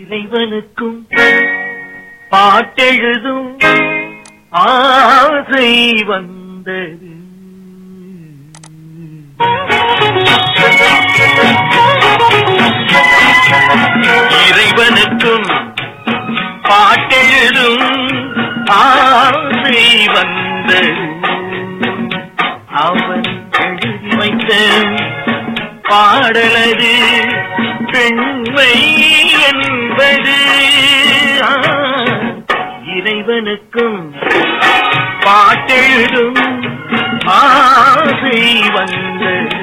இறைவனுக்கும் பாட்டெழுதும் ஆசை வந்தது இறைவனுக்கும் பாட்டெழுதும் ஆசை வந்தது அவன் எழுதி வைத்த பாடலது பெண்மை என்பது ஆ, இறைவனுக்கும் பாட்டெழுதும் ஆசை வந்தது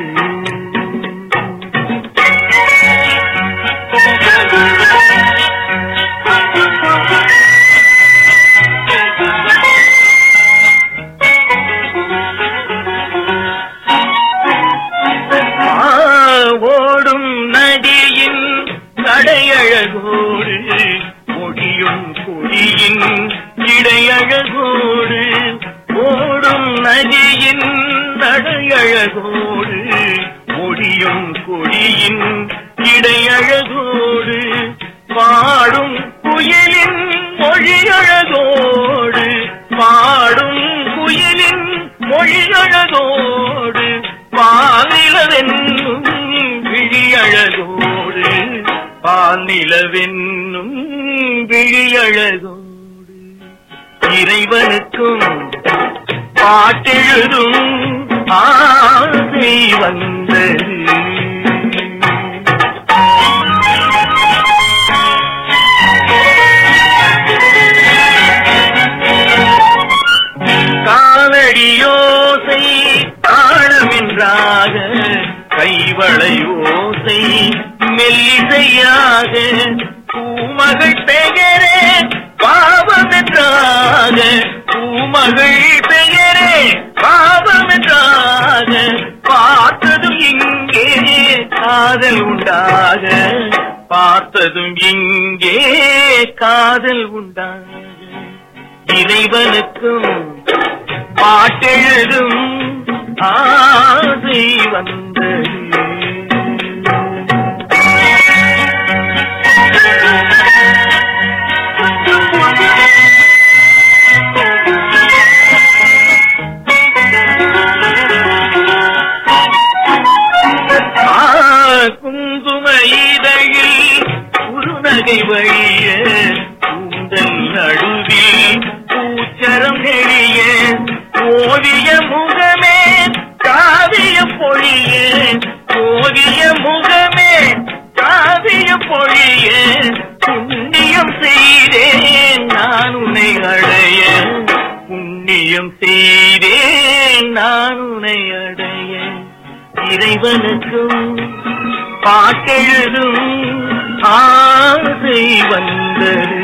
ஆ, ஓடும் நதியின் கடையழகோடு ஒடியும் கொடியின் இடையழகோடு ஓடும் நதியின் நடையழகோடு ஒடியும் கொடியின் இடையழகோடு பாடும் குயிலின் மொழியழகோடு பாடும் குயிலின் மொழியழகோடு பாலிலவென்னும் விழியழகோடு பாலிலவென்னும் விழியழகோடு இறைவனுக்கும் பாட்டெழுதும் ஆசை வந்தது காலடியோசை தாளமென்றாக கைவளையோசை மெல்லிசையாக பூமகள் பெயரே பாவமென்றாக பூமகள் பெயரே பாவமென்றாக பார்த்ததும் இங்கே காதல் உண்டாக பார்த்ததும் இங்கே காதல் உண்டாக இறைவனுக்கும் பாட்டெழுதும் ஆசை வந்தது ஆ, குங்கும இதழில் குறுநகை வழிய கூந்தல் நடுவில் பூச்சரம் நெறிய ஓவிய முகமே காவிய பொழிய ஓவிய முகமே காவிய பொழிய புண்ணியம் செய்தேன் நான் உன்னை அடைய புண்ணியம் செய்தேன் நான் உன்னை அடைய இறைவனுக்கும் பாட்டெழுதும் ஆசை வந்தது